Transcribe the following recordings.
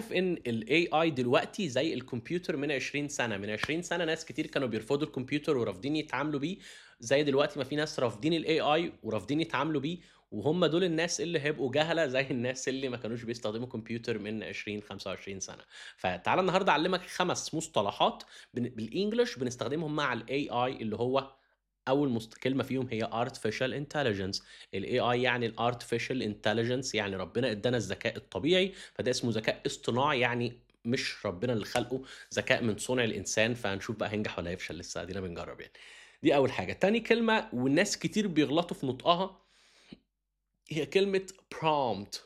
عارف ان الاي اي دلوقتي زي الكمبيوتر من 20 سنه من 20 سنه ناس كتير كانوا بيرفضوا الكمبيوتر ورافضين يتعاملوا بيه زي دلوقتي ما في ناس رافضين الاي اي ورافضين يتعاملوا بيه وهم دول الناس اللي هيبقوا جهله زي الناس اللي ما كانوش بيستخدموا كمبيوتر من 20 25 سنه فتعالى النهارده اعلمك خمس مصطلحات بن- بالانجلش بنستخدمهم مع الاي اي اللي هو اول مست... كلمه فيهم هي artificial intelligence الاي اي يعني الارتفيشال انتليجنس يعني ربنا ادانا الذكاء الطبيعي فده اسمه ذكاء اصطناعي يعني مش ربنا اللي خلقه ذكاء من صنع الانسان فهنشوف بقى هينجح ولا هيفشل لسه ادينا بنجرب يعني دي اول حاجه تاني كلمه والناس كتير بيغلطوا في نطقها هي كلمه prompt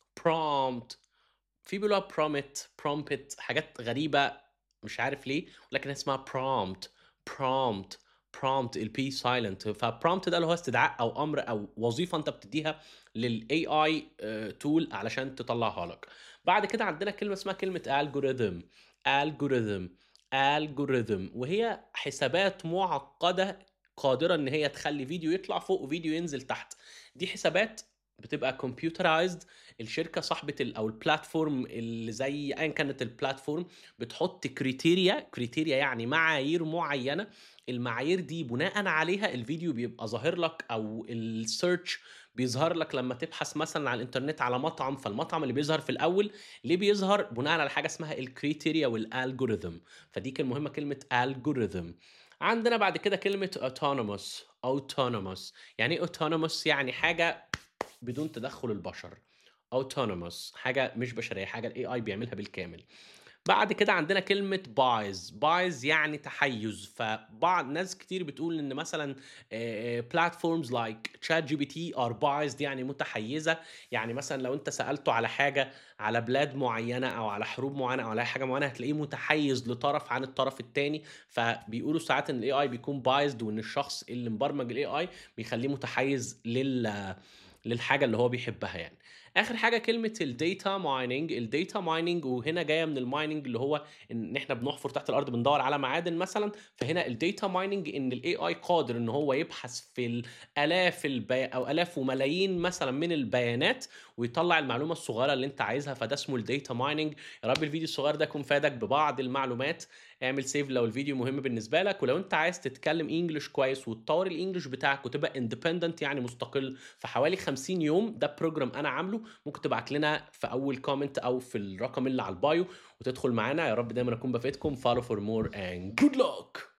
prompt في بيقولوها prompt prompt حاجات غريبه مش عارف ليه ولكن اسمها prompt prompt prompt البي سايلنت فبرومبت ده اللي هو استدعاء او امر او وظيفه انت بتديها للاي اي تول علشان تطلعها لك بعد كده عندنا كلمه اسمها كلمه algorithm algorithm algorithm وهي حسابات معقده قادره ان هي تخلي فيديو يطلع فوق وفيديو ينزل تحت دي حسابات بتبقى كمبيوترايزد الشركه صاحبه ال او البلاتفورم اللي زي ايا كانت البلاتفورم بتحط كريتيريا كريتيريا يعني معايير معينه المعايير دي بناء عليها الفيديو بيبقى ظاهر لك او السيرش بيظهر لك لما تبحث مثلا على الانترنت على مطعم فالمطعم اللي بيظهر في الاول ليه بيظهر بناء على حاجه اسمها الكريتيريا والالجوريثم فدي كلمه مهمه كلمه الجوريثم عندنا بعد كده كلمه autonomous autonomous يعني ايه autonomous يعني حاجه بدون تدخل البشر autonomous حاجه مش بشريه حاجه الاي اي بيعملها بالكامل بعد كده عندنا كلمة بايز بايز يعني تحيز فبعض ناس كتير بتقول ان مثلا بلاتفورمز لايك تشات جي بي تي ار بايزد يعني متحيزة يعني مثلا لو انت سألته على حاجة على بلاد معينة او على حروب معينة او على حاجة معينة هتلاقيه متحيز لطرف عن الطرف التاني فبيقولوا ساعات ان الاي اي بيكون بايزد وان الشخص اللي مبرمج الاي اي بيخليه متحيز لل للحاجه اللي هو بيحبها يعني اخر حاجه كلمه الداتا مايننج الداتا مايننج وهنا جايه من المايننج اللي هو ان احنا بنحفر تحت الارض بندور على معادن مثلا فهنا الداتا مايننج ان الاي اي قادر ان هو يبحث في الالاف البي... او الاف وملايين مثلا من البيانات ويطلع المعلومه الصغيره اللي انت عايزها فده اسمه الداتا مايننج يا رب الفيديو الصغير ده يكون فادك ببعض المعلومات اعمل سيف لو الفيديو مهم بالنسبه لك ولو انت عايز تتكلم انجلش كويس وتطور الانجلش بتاعك وتبقى اندبندنت يعني مستقل في حوالي 50 يوم ده بروجرام انا عامله ممكن تبعت لنا في اول كومنت او في الرقم اللي على البايو وتدخل معانا يا رب دايما اكون بفيدكم follow for more and good luck